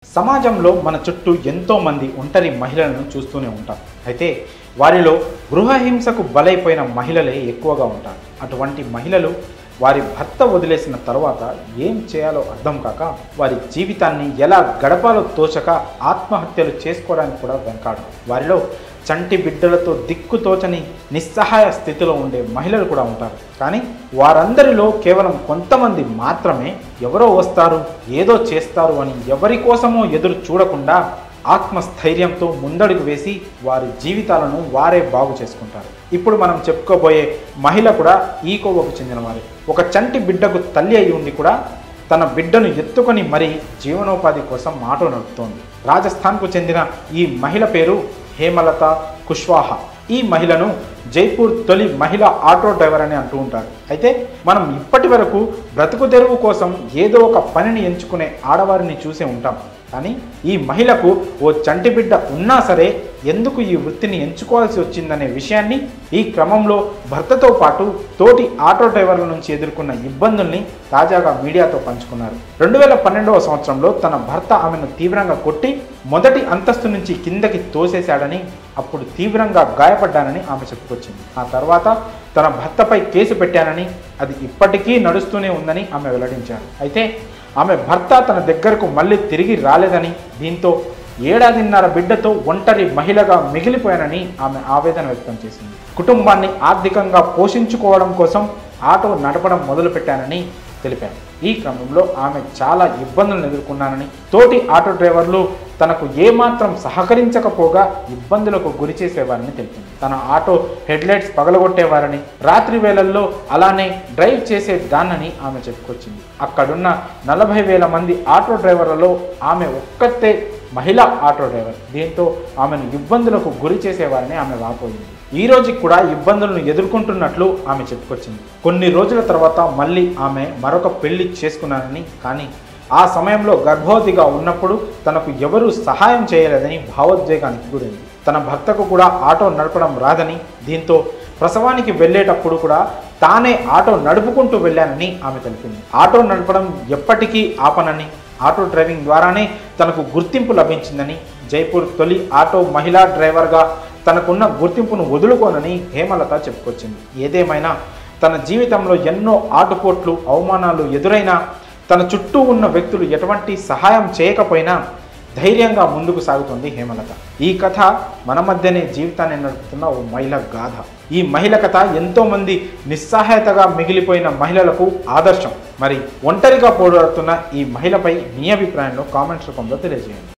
సమాజంలో మన చుట్టూ ఎంతో మంది ఒంటరి మహిళలను చూస్తూనే ఉంటాం అయితే వారిలో గృహహింసకు బలైపోయిన మహిళలే ఎక్కువగా ఉంటారు అటువంటి మహిళలు వారి భర్త వదిలేసిన తర్వాత ఏం చేయాలో అర్థం కాక వారి జీవితాన్ని ఎలా గడపాలో తోచక ఆత్మహత్యలు చేసుకోవడానికి కూడా వెనకాడు వారిలో చంటి బిడ్డలతో దిక్కుతోచని నిస్సహాయ స్థితిలో ఉండే మహిళలు కూడా ఉంటారు కానీ వారందరిలో కేవలం కొంతమంది మాత్రమే ఎవరో వస్తారు ఏదో చేస్తారు అని ఎవరి కోసమో ఎదురు చూడకుండా ఆత్మస్థైర్యంతో ముందడుగు వేసి వారి జీవితాలను వారే బాగు చేసుకుంటారు ఇప్పుడు మనం చెప్పుకోబోయే మహిళ కూడా ఈ కోవకు చెందిన వారే ఒక చంటి బిడ్డకు తల్లి అయి ఉండి కూడా తన బిడ్డను ఎత్తుకొని మరీ జీవనోపాధి కోసం ఆటో నడుపుతోంది రాజస్థాన్కు చెందిన ఈ మహిళ పేరు హేమలత కుష్వాహా ఈ మహిళను జైపూర్ తొలి మహిళ ఆటో డ్రైవర్ అని అంటూ ఉంటారు అయితే మనం ఇప్పటి వరకు బ్రతుకు తెరువు కోసం ఏదో ఒక పనిని ఎంచుకునే ఆడవారిని చూసే ఉంటాం కానీ ఈ మహిళకు ఓ చంటి బిడ్డ ఉన్నా సరే ఎందుకు ఈ వృత్తిని ఎంచుకోవాల్సి వచ్చిందనే విషయాన్ని ఈ క్రమంలో భర్తతో పాటు తోటి ఆటో డ్రైవర్ల నుంచి ఎదుర్కొన్న ఇబ్బందుల్ని తాజాగా మీడియాతో పంచుకున్నారు రెండు వేల పన్నెండవ సంవత్సరంలో తన భర్త ఆమెను తీవ్రంగా కొట్టి మొదటి అంతస్తు నుంచి కిందకి తోసేశాడని అప్పుడు తీవ్రంగా గాయపడ్డానని ఆమె చెప్పుకొచ్చింది ఆ తర్వాత తన భర్తపై కేసు పెట్టానని అది ఇప్పటికీ నడుస్తూనే ఉందని ఆమె వెల్లడించారు అయితే ఆమె భర్త తన దగ్గరకు మళ్ళీ తిరిగి రాలేదని దీంతో ఏడాదిన్నర బిడ్డతో ఒంటరి మహిళగా మిగిలిపోయానని ఆమె ఆవేదన వ్యక్తం చేసింది కుటుంబాన్ని ఆర్థికంగా పోషించుకోవడం కోసం ఆటో నడపడం మొదలుపెట్టానని తెలిపారు ఈ క్రమంలో ఆమె చాలా ఇబ్బందులను ఎదుర్కొన్నానని తోటి ఆటో డ్రైవర్లు తనకు ఏమాత్రం సహకరించకపోగా ఇబ్బందులకు గురి చేసేవారని తెలిపింది తన ఆటో హెడ్లైట్స్ పగలగొట్టేవారని రాత్రి వేళల్లో అలానే డ్రైవ్ చేసే దాన్నని ఆమె చెప్పుకొచ్చింది అక్కడున్న నలభై వేల మంది ఆటో డ్రైవర్లలో ఆమె ఒక్కతే మహిళా ఆటో డ్రైవర్ దీంతో ఆమెను ఇబ్బందులకు గురి చేసేవారని ఆమె వాపోయింది ఈ రోజుకి కూడా ఇబ్బందులను ఎదుర్కొంటున్నట్లు ఆమె చెప్పుకొచ్చింది కొన్ని రోజుల తర్వాత మళ్ళీ ఆమె మరొక పెళ్లి చేసుకున్నానని కానీ ఆ సమయంలో గర్భవతిగా ఉన్నప్పుడు తనకు ఎవరూ సహాయం చేయలేదని భావోద్వేగానికి గురైంది తన భర్తకు కూడా ఆటో నడపడం రాదని దీంతో ప్రసవానికి వెళ్ళేటప్పుడు కూడా తానే ఆటో నడుపుకుంటూ వెళ్ళానని ఆమె తెలిపింది ఆటో నడపడం ఎప్పటికీ ఆపనని ఆటో డ్రైవింగ్ ద్వారానే తనకు గుర్తింపు లభించిందని జైపూర్ తొలి ఆటో మహిళా డ్రైవర్గా తనకున్న గుర్తింపును వదులుకోనని హేమలత చెప్పుకొచ్చింది ఏదేమైనా తన జీవితంలో ఎన్నో ఆటుపోట్లు అవమానాలు ఎదురైనా తన చుట్టూ ఉన్న వ్యక్తులు ఎటువంటి సహాయం చేయకపోయినా ధైర్యంగా ముందుకు సాగుతుంది హేమలత ఈ కథ మన మధ్యనే జీవితాన్ని నడుపుతున్న ఓ మహిళ గాథ ఈ మహిళ కథ ఎంతో మంది నిస్సహాయతగా మిగిలిపోయిన మహిళలకు ఆదర్శం మరి ఒంటరిగా పోరాడుతున్న ఈ మహిళపై మీ అభిప్రాయంలో కామెంట్స్ రూపంలో తెలియజేయండి